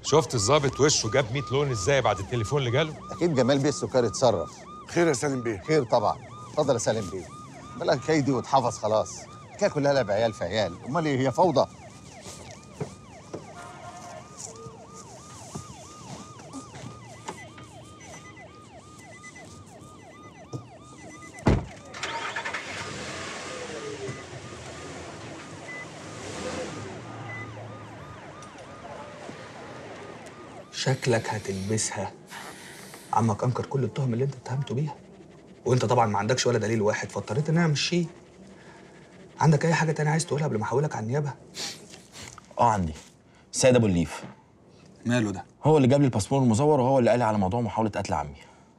شفت الظابط وشه جاب 100 لون ازاي بعد التليفون اللي جاله اكيد جمال بيه السكري اتصرف خير يا سالم بيه خير طبعا اتفضل يا سالم بيه بلا الحكايه دي واتحفظ خلاص الحكايه كلها لعب عيال في عيال امال ايه هي فوضى شكلك هتلبسها عمك انكر كل التهم اللي انت اتهمته بيها وانت طبعا ما عندكش ولا دليل واحد فاضطريت ان انا امشيه عندك اي حاجه تانية عايز تقولها قبل ما احولك على النيابه اه عندي سيد ابو الليف ماله ده هو اللي جاب لي الباسبور المزور وهو اللي قال لي على موضوع محاوله قتل عمي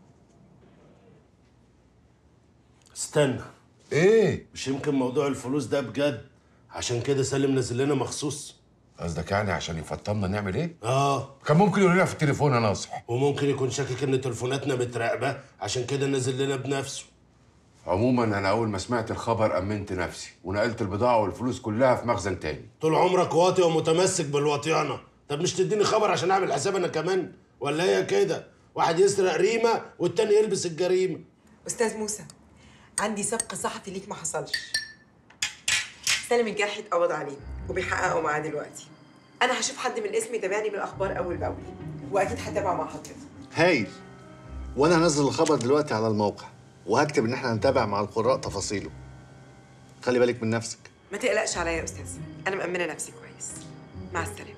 استنى ايه مش يمكن موضوع الفلوس ده بجد عشان كده سالم نزل لنا مخصوص قصدك يعني عشان يفطمنا نعمل ايه اه كان ممكن يقول لنا في التليفون انا اصح وممكن يكون شاكك ان تليفوناتنا متراقبه عشان كده نزل لنا بنفسه عموما انا اول ما سمعت الخبر امنت نفسي ونقلت البضاعه والفلوس كلها في مخزن تاني طول عمرك واطي ومتمسك بالوطيانه طب مش تديني خبر عشان اعمل حساب انا كمان ولا هي كده واحد يسرق ريمه والتاني يلبس الجريمه استاذ موسى عندي سبق صحفي ليك ما حصلش سالم الجرحي اتقبض عليه وبيحققوا معاه دلوقتي انا هشوف حد من الاسم يتابعني بالاخبار اول باول واكيد هتابع مع حضرتك هايل وانا هنزل الخبر دلوقتي على الموقع وهكتب ان احنا هنتابع مع القراء تفاصيله خلي بالك من نفسك ما تقلقش عليا يا استاذ انا مأمنه نفسي كويس مع السلامه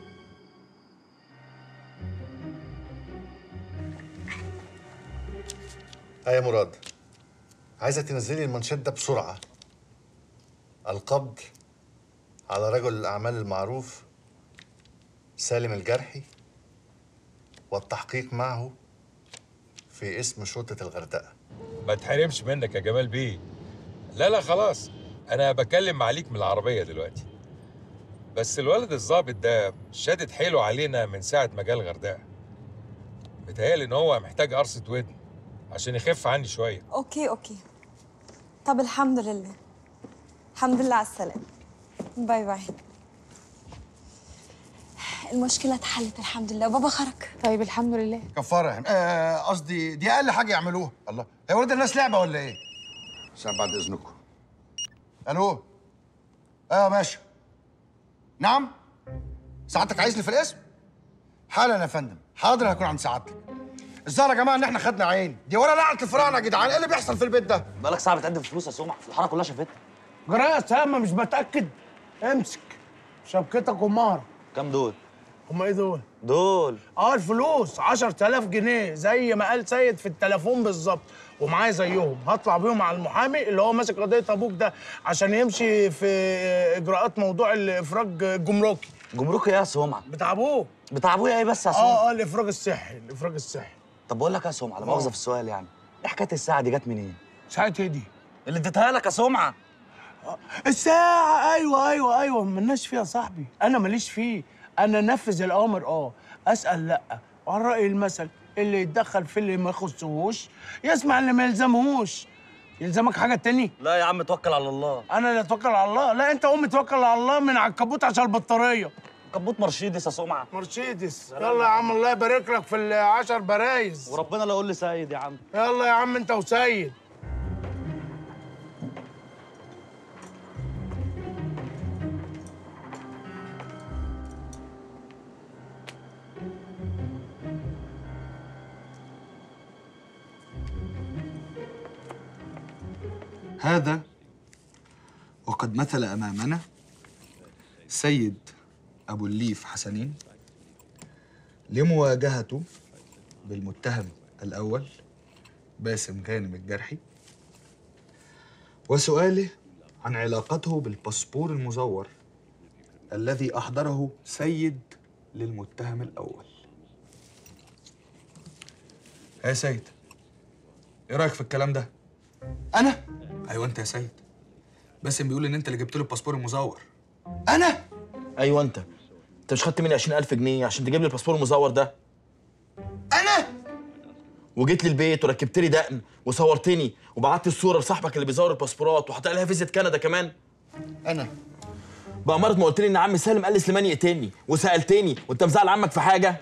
ها يا مراد عايزه تنزلي المانشيت ده بسرعه القبض على رجل الاعمال المعروف سالم الجرحي والتحقيق معه في اسم شرطه الغردقه ما تحرمش منك يا جمال بيه لا لا خلاص انا بكلم معاليك من العربيه دلوقتي بس الولد الظابط ده شادد حيله علينا من ساعه ما جه الغردقه متهيألي ان هو محتاج قرصه ودن عشان يخف عني شويه اوكي اوكي طب الحمد لله الحمد لله على السلامة باي باي المشكلة اتحلت الحمد لله وبابا خرج طيب الحمد لله كفاره يعني آه، قصدي دي اقل حاجه يعملوها الله هي ولاد الناس لعبه ولا ايه عشان بعد اذنكم الو اه ماشي نعم سعادتك عايزني في الاسم حالا يا فندم حاضر هكون عند سعادتك الظاهر يا جماعه ان احنا خدنا عين دي ولا لعنه الفراعنه يا جدعان ايه اللي بيحصل في البيت ده بقالك ساعه بتقدم فلوس يا سمع الحاره كلها شافتها جرايه يا سامة مش بتأكد امسك شبكتك ومهرك كام دول هما ايه دول؟ دول اه الفلوس 10000 جنيه زي ما قال سيد في التليفون بالظبط ومعايا زيهم هطلع بيهم على المحامي اللي هو ماسك قضيه ابوك ده عشان يمشي في اجراءات موضوع الافراج الجمركي جمركي ايه يا سمعه بتاع ابوه بتاع ابويا ايه بس يا سمعه اه اه الافراج الصحي الافراج الصحي طب بقول لك يا سمعه لا مؤاخذه في السؤال يعني ايه حكايه الساعه دي جت منين ساعه ايه دي؟ اللي اديتها لك يا سمعه الساعة أيوة أيوة أيوة ملناش فيها يا صاحبي أنا ماليش فيه أنا نفذ الأوامر أه أسأل لأ وعلى رأي المثل اللي يتدخل في اللي ما يخصهوش يسمع اللي ما يلزمهوش يلزمك حاجة تاني؟ لا يا عم توكل على الله أنا اللي أتوكل على الله لا أنت قوم توكل على الله من على الكبوت عشان البطارية كبوت مرشيدس يا سمعه مرسيدس يلا يا عم الله يبارك لك في العشر برايز وربنا لا يقول لي سيد يا عم يلا يا عم أنت وسيد هذا وقد مثل أمامنا سيد أبو الليف حسنين لمواجهته بالمتهم الأول باسم غانم الجرحي وسؤاله عن علاقته بالباسبور المزور الذي أحضره سيد للمتهم الأول يا سيد إيه رأيك في الكلام ده؟ أنا؟ أيوه أنت يا سيد باسم بيقول إن أنت اللي جبت له الباسبور المزور انا ايوه انت انت مش خدت مني 20000 جنيه عشان تجيب لي الباسبور المزور ده انا وجيت لي البيت وركبت لي دقن وصورتني وبعت الصوره لصاحبك اللي بيزور الباسبورات وحط عليها فيزا كندا كمان انا بأمارة ما قلت لي ان عم سالم قال لسليمان يقتلني وسالتني وانت مزعل عمك في حاجه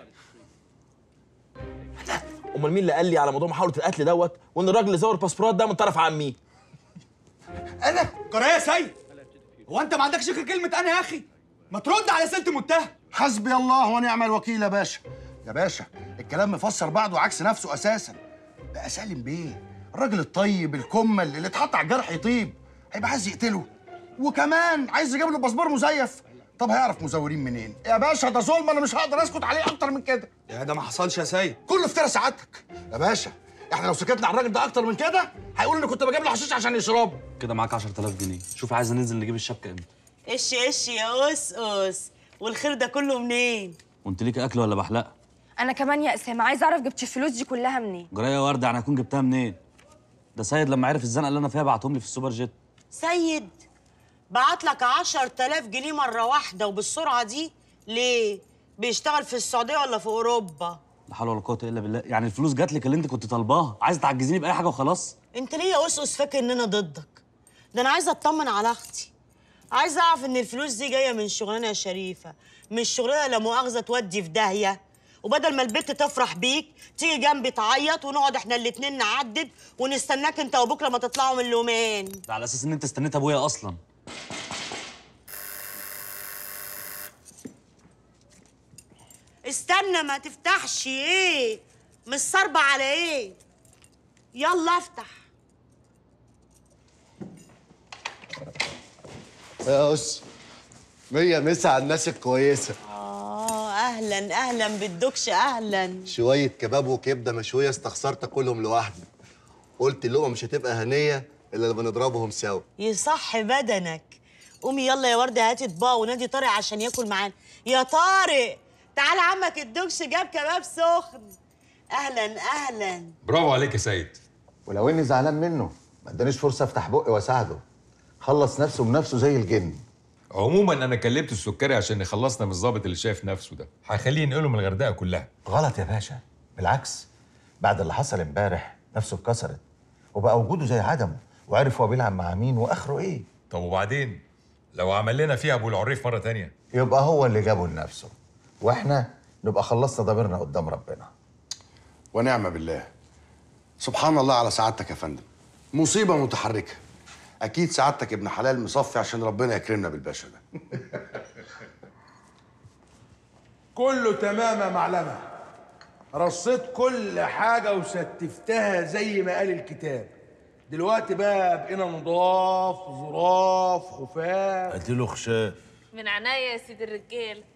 امال مين اللي قال لي على موضوع محاوله القتل دوت وان الراجل اللي زور الباسبورات ده من طرف عمي انا قرايه سيد هو انت ما عندكش غير كلمه انا يا اخي ما ترد على سيره المتهم حسبي الله ونعم الوكيل يا باشا يا باشا الكلام مفسر بعضه عكس نفسه اساسا بقى سالم بيه الراجل الطيب الكمل اللي اتحط على الجرح يطيب هيبقى عايز يقتله وكمان عايز يجيب له باسبور مزيف طب هيعرف مزورين منين يا باشا ده ظلم انا مش هقدر اسكت عليه اكتر من كده يا ده ما حصلش يا سيد كله افترى سعادتك يا باشا احنا لو سكتنا على الراجل ده اكتر من كده هيقول اني كنت بجيب له حشيش عشان يشربه كده معاك 10000 جنيه شوف عايز ننزل نجيب الشبكه امتى ايش ايش يا اس اس والخير ده كله منين وانت ليك اكل ولا بحلقه انا كمان يا اسامه عايزه اعرف جبت الفلوس دي كلها منين جرايه ورده يعني هكون جبتها منين ده سيد لما عرف الزنقه اللي انا فيها بعتهم لي في السوبر جيت سيد بعت لك 10000 جنيه مره واحده وبالسرعه دي ليه بيشتغل في السعوديه ولا في اوروبا لا حول ولا قوه الا بالله يعني الفلوس جات لك اللي انت كنت طالباها عايز تعجزيني باي حاجه وخلاص انت ليه يا اسقس فاكر ان انا ضدك ده انا عايزه اطمن على اختي عايزه اعرف ان الفلوس دي جايه من شغلانه شريفه مش شغلانه لا مؤاخذه تودي في داهيه وبدل ما البت تفرح بيك تيجي جنبي تعيط ونقعد احنا الاتنين نعدد ونستناك انت وابوك لما تطلعوا من اللومان ده على اساس ان انت استنيت ابويا اصلا استنى ما تفتحش ايه مش صربة على ايه يلا افتح يا أس مية مسا على الناس الكويسة اه اهلا اهلا بالدكش اهلا شوية كباب وكبدة مشوية استخسرت أكلهم لوحدي قلت اللقمة مش هتبقى هنية إلا لما نضربهم سوا يصح بدنك قومي يلا يا وردة هاتي اطباق ونادي طارق عشان ياكل معانا يا طارق تعالى عمك الدكش جاب كباب سخن اهلا اهلا برافو عليك يا سيد ولو اني زعلان منه ما ادانيش فرصه افتح بقي واساعده خلص نفسه بنفسه زي الجن عموما انا كلمت السكري عشان يخلصنا من الظابط اللي شايف نفسه ده هخليه ينقله من الغردقه كلها غلط يا باشا بالعكس بعد اللي حصل امبارح نفسه اتكسرت وبقى وجوده زي عدمه وعرف هو بيلعب مع مين واخره ايه طب وبعدين لو عمل لنا فيها ابو العريف مره تانية يبقى هو اللي جابه لنفسه واحنا نبقى خلصنا ضميرنا قدام ربنا ونعم بالله سبحان الله على سعادتك يا فندم مصيبة متحركة أكيد سعادتك ابن حلال مصفي عشان ربنا يكرمنا بالباشا ده كله تمام يا معلمة رصيت كل حاجة وستفتها زي ما قال الكتاب دلوقتي بقى بقينا نضاف ظراف خفاف اديله خشاف من عناية يا سيد الرجال